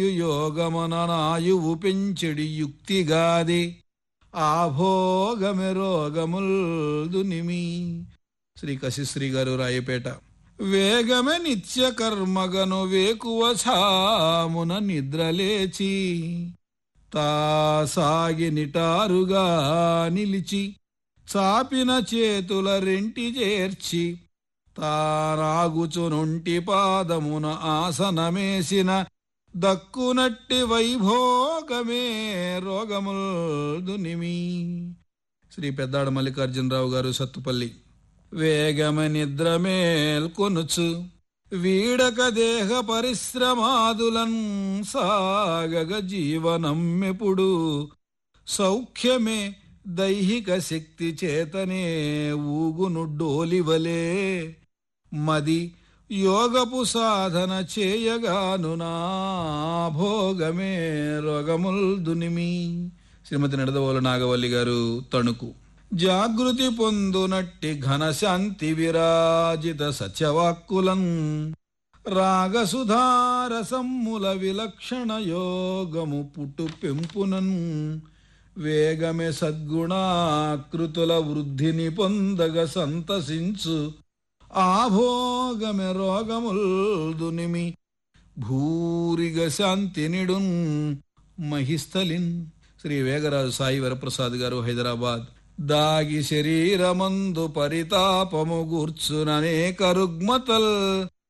యోగమననాయువు పెంచెడి యుక్తిగాది ఆభోగమె రోగముల్ దునిమి శ్రీ కశిశ్రీ గారు రాయపేట వేగమే నిత్య కర్మగను వేకువ ఛామున నిద్రలేచి తా సాగి నిటారుగా నిలిచి చాపిన చేతుల రెంటి చేర్చి తానాగుచునుంటి పాదమున ఆసనమేసిన దక్కునట్టి వైభోగమే రోగముల్ దునిమి శ్రీ పెద్దాడ మల్లికార్జునరావు గారు సత్తుపల్లి వేగమ నిద్ర మేల్కొనుచు వీడక దేహ పరిశ్రమాదులన్ సాగగ జీవనమ్మెప్పుడు సౌఖ్యమే దైహిక శక్తి చేతనే ఊగును డోలివలే మది యోగపు సాధన చేయగాను నా భోగమే రోగముల్ దునిమి శ్రీమతి నడదవోలు నాగవల్లి గారు తణుకు జాగృతి పొందునట్టి ఘనశాంతి విరాజిత సత్యవాక్కులం రాగసుధారసమ్ముల విలక్షణ యోగము పుట్టు పెంపునన్ వేగమే సద్గుణాకృతుల వృద్ధిని పొందగ సంతసించు ఆభోగమె రోగముల్ దునిమి భూరిగ శాంతినిడున్ మహిస్థలిన్ శ్రీ వేగరాజు సాయి వరప్రసాద్ గారు హైదరాబాద్ దాగి శరీరమందు పరితాపము గూర్చుననేక రుగ్మతల్